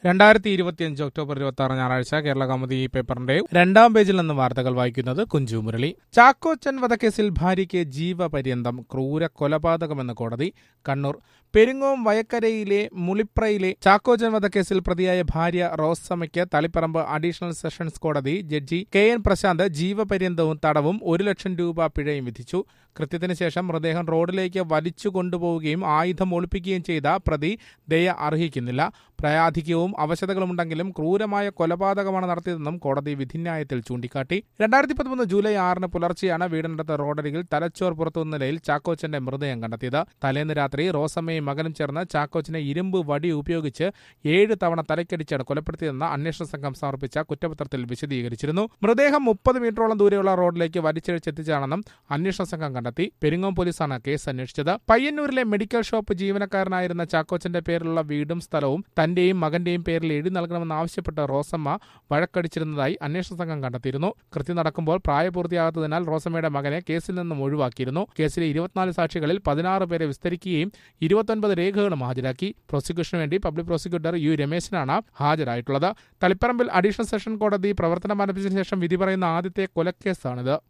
രണ്ടായിരത്തി ഇരുപത്തിയഞ്ച് ഒക്ടോബർ ഇരുപത്തി ആറ് ഞായറാഴ്ച കേരള കൗമുദി ഈ പേപ്പറിന്റെ രണ്ടാം പേജിൽ നിന്ന് വാർത്തകൾ വായിക്കുന്നത് കുഞ്ചു മുരളി ചാക്കോച്ചൻ വധക്കേസിൽ ഭാര്യയ്ക്ക് ജീവപര്യന്തം ക്രൂര കൊലപാതകമെന്ന് കോടതി കണ്ണൂർ പെരിങ്ങോം വയക്കരയിലെ മുളിപ്രയിലെ ചാക്കോച്ചൻ വധക്കേസിൽ പ്രതിയായ ഭാര്യ റോസമ്മയ്ക്ക് തളിപ്പറമ്പ് അഡീഷണൽ സെഷൻസ് കോടതി ജഡ്ജി കെ എൻ പ്രശാന്ത് ജീവപര്യന്തവും തടവും ഒരു ലക്ഷം രൂപ പിഴയും വിധിച്ചു കൃത്യത്തിന് ശേഷം മൃതദേഹം റോഡിലേക്ക് വലിച്ചു കൊണ്ടുപോവുകയും ആയുധം ഒളിപ്പിക്കുകയും ചെയ്ത പ്രതി ദയ അർഹിക്കുന്നില്ല പ്രായാധിക്യവും അവശതകളുമുണ്ടെങ്കിലും ക്രൂരമായ കൊലപാതകമാണ് നടത്തിയതെന്നും കോടതി വിധിന്യായത്തിൽ ചൂണ്ടിക്കാട്ടി രണ്ടായിരത്തി പതിമൂന്ന് ജൂലൈ ആറിന് പുലർച്ചെയാണ് വീടിനടുത്ത റോഡരികിൽ തലച്ചോർ പുറത്തുവന്ന നിലയിൽ ചാക്കോച്ചന്റെ മൃതദേഹം കണ്ടെത്തിയത് തലേന്ന് രാത്രി റോസമ്മയും മകനും ചേർന്ന് ചാക്കോച്ചനെ ഇരുമ്പ് വടി ഉപയോഗിച്ച് ഏഴ് തവണ തലക്കടിച്ചാണ് കൊലപ്പെടുത്തിയതെന്ന് അന്വേഷണ സംഘം സമർപ്പിച്ച കുറ്റപത്രത്തിൽ വിശദീകരിച്ചിരുന്നു മൃതദേഹം മുപ്പത് മീറ്ററോളം ദൂരെയുള്ള റോഡിലേക്ക് വലിച്ചിഴച്ചെത്തിച്ചാണെന്നും അന്വേഷണ സംഘം കണ്ടെത്തി പെരിങ്ങോം പോലീസാണ് കേസ് അന്വേഷിച്ചത് പയ്യന്നൂരിലെ മെഡിക്കൽ ഷോപ്പ് ജീവനക്കാരനായിരുന്ന ചാക്കോച്ചന്റെ പേരിലുള്ള വീടും സ്ഥലവും തന്റെയും മകന്റെയും പേരിൽ എഴുതി നൽകണമെന്നാവശ്യപ്പെട്ട് റോസമ്മ വഴക്കടിച്ചിരുന്നതായി അന്വേഷണ സംഘം കണ്ടെത്തിയിരുന്നു കൃത്യം നടക്കുമ്പോൾ പ്രായപൂർത്തിയാകാത്തതിനാൽ റോസമ്മയുടെ മകനെ കേസിൽ നിന്നും ഒഴിവാക്കിയിരുന്നു കേസിലെ ഇരുപത്തിനാല് സാക്ഷികളിൽ പതിനാറ് പേരെ വിസ്തരിക്കുകയും ഇരുപത്തൊൻപത് രേഖകളും ഹാജരാക്കി പ്രോസിക്യൂഷന് വേണ്ടി പബ്ലിക് പ്രോസിക്യൂട്ടർ യു രമേശനാണ് ഹാജരായിട്ടുള്ളത് തളിപ്പറമ്പിൽ അഡീഷണൽ സെഷൻ കോടതി പ്രവർത്തനം ആരംഭിച്ചതിനു ശേഷം വിധി പറയുന്ന ആദ്യത്തെ കൊലക്കേസാണിത്